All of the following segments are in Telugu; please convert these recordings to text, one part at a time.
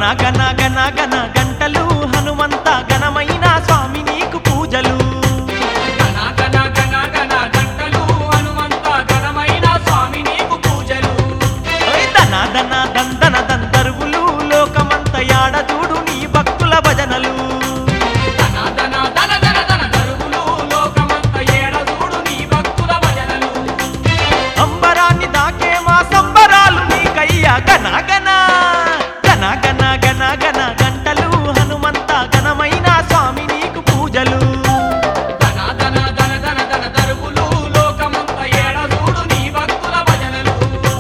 గన గన గన గన గంటలు హనుమంత ఘనమైన స్వామి నీకు పూజలు గణ గణ గణ గణ గంటలు హనుమంత ఘనమైన స్వామి నీకు పూజలు ఓయ్ దన దన దందన దందరువులు లోకమంత యాడ చూడు నీ భక్తుల భజనలు ధన ధన ధన ధన ధన దరువులు లోకమంత ఏడ చూడు నీ భక్తుల భజనలు అంబరాన్ని దాకే మా సంబరాలు నీకయ్యా గన గన గన గన గన గన గంటలు హనుమంత ఘనమైన స్వామి నీకు పూజలు ధన ధన ధన ధన ధన దరువులు లోకమంత ఏడ చూడు నీ భక్తుల భజనలు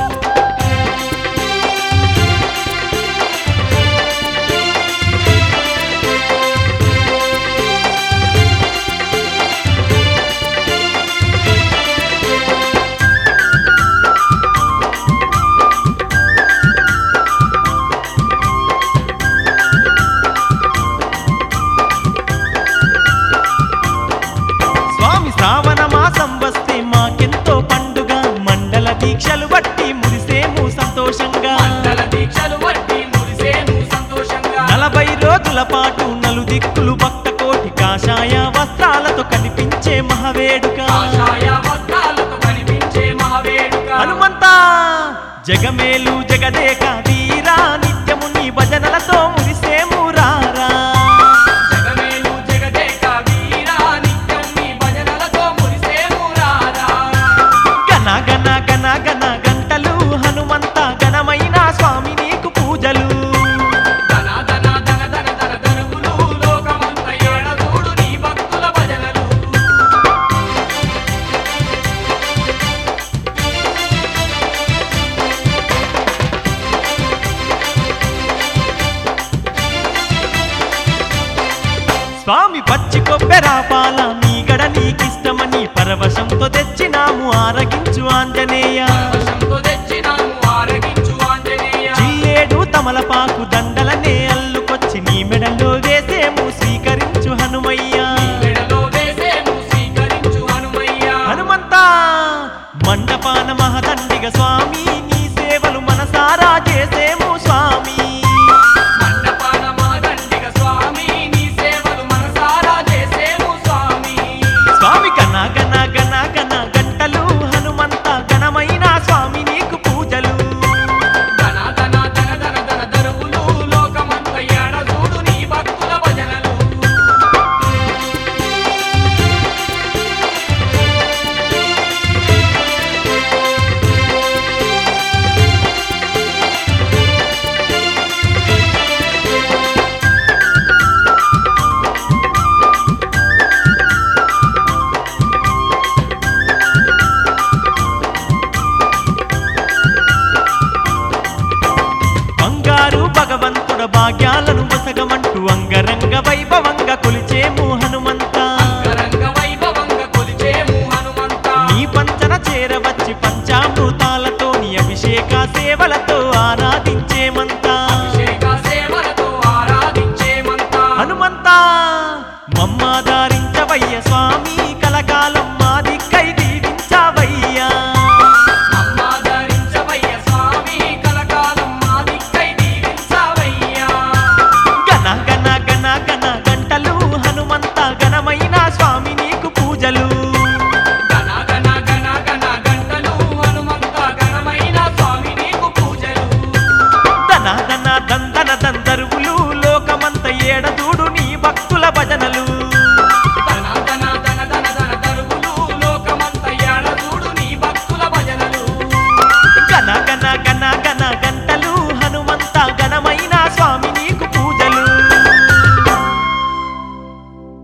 స్వామి శ్రావణ మాసం వస్తే మాకెంతో పండుగ మండల దీక్షలు బట్టి మురిసేము సంతోషంగా మండల దీక్షలు బట్టి మురిసేను సంతోషంగా నలభై రోజుల పాటు నలు దిక్కులు భక్త కోటి కాషాయ వస్త్రాలతో కనిపించే మహవేడుక కాషాయ వస్త్రాలతో కనిపించే మహావేడుక హనుమంత జగమేలు జగదేక వీరా నిత్యము నీ భజనలతో మురిసేము రారా జగమేలు జగదేక వీరా నిత్యం నీ భజనలతో మురిసేము రారా గన గన గన గన గంటలు హనుమంత ఘనమైన స్వామి నీకు పూజలు ధన ధన ధన ధన ధన దరువులు లోకమంత ఏడ చూడు నీ భక్తుల భజనలు స్వామి పచ్చి కొబ్బెరా పాల మీగడ నీకిష్టమని పరవశంతో తెచ్చినాము ఆరగించు ఆంజనేయ పరవశంతో తెచ్చినాము ఆరగించు ఆంజనేయ జిల్లేడు తమలపాకు దండలనే అల్లుకొచ్చి నీ మెడలో వేసేము స్వీకరించు హనుమయ్య మెడలో వేసేము స్వీకరించు హనుమయ్య హనుమంత మండపాన మహదండిగ స్వామి నీ సేవలు మనసారా చేసేము స్వామి మండపాన మహదండిగ స్వామి నీ సేవలు మనసారా చేసేము స్వామి స్వామి గన గన గన గన గంటలు హనుమంత ఘనమైన స్వామి నీకు పూజలు ధన ధన ధన ధన ధన దరువులు లోకమంత ఏడ చూడు నీ భక్తుల భజనలు బంగారు భగవంతుడ భాగ్యాలను వసగమంటూ అంగరంగ వైభవంగా కొలిచేము హనుమంత అంగరంగ వైభవంగా కొలిచేము హనుమంత నీ పంచన చేరవచ్చి పంచామృతాలతో నీ అభిషేక సేవలతో ఆరాధించ